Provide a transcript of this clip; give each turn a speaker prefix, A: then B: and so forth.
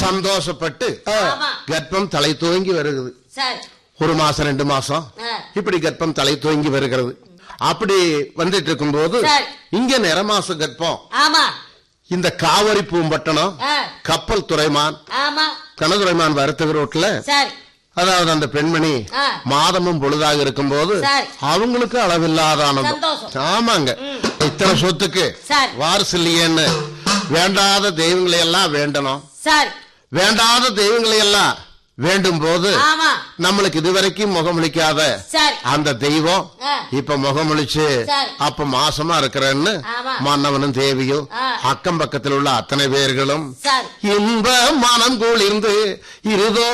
A: சந்தோஷப்பட்டு
B: ஆமா
A: கர்ப்பம் தலை தூங்கி வருகிறது
B: சரி
A: ஒரு மாசம் ரெண்டு மாசம்
B: ஆ.
A: இப்படி கர்ப்பம் தலை தூங்கி வருகிறது அப்படி வந்துட்டு இருக்கும்போது
B: சரி.
A: இங்க நிறமாச கர்ப்பம்
B: ஆமா
A: இந்த காவிரி பூம்பட்டணம்
B: ஆ,
A: கப்பல் துறைமான்
B: ஆமா
A: கனதுரைமான் வருத்தக ரோட்ல
B: சரி
A: அதாவது அந்த பெண்மணி
B: ஆ.
A: மாதமும் பொழுதாக இருக்கும்போது
B: சரி.
A: அவங்களுக்கு அளவில்லாத ஆனந்தம்
B: சந்தோஷம்.
A: ஆமாங்க இத்தனை சொத்துக்கு
B: சரி.
A: வாரிசு இல்லையேன்னு வேண்டாத தெய்வங்களை எல்லாம் வேண்டணும்
B: சரி
A: வேண்டாத தெய்வங்களை எல்லாம் வேண்டும் போது
B: ஆமா
A: நம்மளுக்கு இதுவரைக்கும் முகமளிக்காத
B: சரி
A: அந்த தெய்வம்
B: ஆ.
A: இப்ப முகமளிச்சு
B: சரி.
A: அப்ப மாசமா இருக்கிறேன்னு
B: ஆமா.
A: மன்னவனும் தேவியும்
B: ஆ.
A: அக்கம் பக்கத்தில் உள்ள அத்தனை பேர்களும்
B: சரி
A: இன்ப மனம் குளிர்ந்து இருதோ